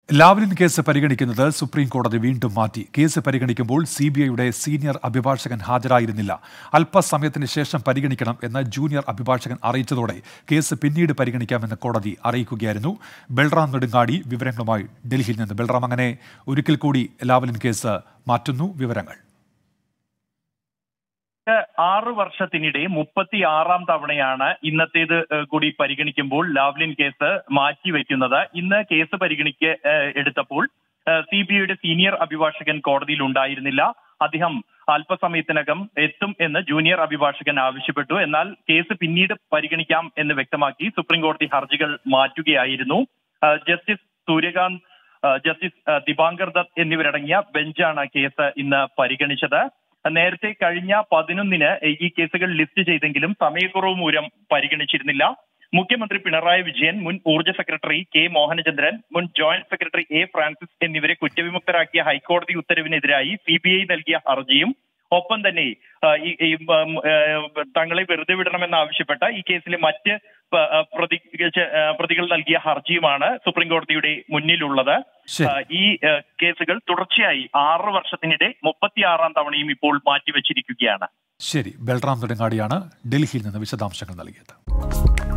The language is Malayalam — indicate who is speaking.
Speaker 1: ലാവ്ലിൻ കേസ് പരിഗണിക്കുന്നത് സുപ്രീം കോടതി വീണ്ടും മാറ്റി കേസ് പരിഗണിക്കുമ്പോൾ സി ബി ഐയുടെ സീനിയർ അഭിഭാഷകൻ ഹാജരായിരുന്നില്ല അല്പസമയത്തിന് ശേഷം പരിഗണിക്കണം എന്ന് ജൂനിയർ അഭിഭാഷകൻ അറിയിച്ചതോടെ കേസ് പിന്നീട് പരിഗണിക്കാമെന്ന് കോടതി അറിയിക്കുകയായിരുന്നു ബൽറാം നെടുങ്ങാടി വിവരങ്ങളുമായി ഡൽഹിയിൽ നിന്ന് ബൽറാം അങ്ങനെ ഒരിക്കൽ കൂടി ലാവ്ലിൻ കേസ് മാറ്റുന്നു വിവരങ്ങൾ
Speaker 2: ആറ് വർഷത്തിനിടെ മുപ്പത്തി ആറാം തവണയാണ് ഇന്നത്തേത് ഏഹ്, കൂടി പരിഗണിക്കുമ്പോൾ ലാവ്ലിൻ കേസ് മാറ്റിവെക്കുന്നത് ഇന്ന് കേസ് പരിഗണിക്ക ഏഹ്, എടുത്തപ്പോൾ സി ബി ഐയുടെ സീനിയർ അഭിഭാഷകൻ കോടതിയിൽ ഉണ്ടായിരുന്നില്ല അദ്ദേഹം അല്പസമയത്തിനകം എത്തും എന്ന് ജൂനിയർ അഭിഭാഷകൻ ആവശ്യപ്പെട്ടു എന്നാൽ കേസ് പിന്നീട് പരിഗണിക്കാം എന്ന് വ്യക്തമാക്കി സുപ്രീം കോടതി ഹർജികൾ മാറ്റുകയായിരുന്നു ഏഹ്, ജസ്റ്റിസ് സൂര്യകാന്ത് ഏഹ്, ജസ്റ്റിസ് ഏഹ്, ദിബാങ്കർ ദത്ത് എന്നിവരടങ്ങിയ ബെഞ്ചാണ് കേസ് ഇന്ന് പരിഗണിച്ചത് നേരത്തെ കഴിഞ്ഞ പതിനൊന്നിന് ഈ കേസുകൾ ലിസ്റ്റ് ചെയ്തെങ്കിലും സമയക്കുറവ് മൂലം പരിഗണിച്ചിരുന്നില്ല മുഖ്യമന്ത്രി പിണറായി വിജയൻ മുൻ ഊർജ്ജ സെക്രട്ടറി കെ മോഹനചന്ദ്രൻ മുൻ ജോയിന്റ് സെക്രട്ടറി എ ഫ്രാൻസിസ് എന്നിവരെ കുറ്റവിമുക്തരാക്കിയ ഹൈക്കോടതി ഉത്തരവിനെതിരായി സി ബി ഐ നൽകിയ ഹർജിയും ഒപ്പം തന്നെ ആ, ഈ ഈ, ഉം, ഏ, തങ്ങളെ വെറുതെ വിടണമെന്നാവശ്യപ്പെട്ട ഈ കേസിലെ മറ്റ് പ- ആ, പ്രതി ആ, പ്രതികൾ നൽകിയ ഹർജിയുമാണ് സുപ്രീം കോടതിയുടെ മുന്നിലുള്ളത്
Speaker 1: ശരി.
Speaker 2: ആ, ഈ ആ, കേസുകൾ തുടർച്ചയായി ആറ് വർഷത്തിനിടെ മുപ്പത്തിയാറാം തവണയും ഇപ്പോൾ മാറ്റിവെച്ചിരിക്കുകയാണ്
Speaker 1: ശരി ബൽറാം നെടുങ്ങാടിയാണ് ഡൽഹിയിൽ നിന്ന് വിശദാംശങ്ങൾ നൽകിയത്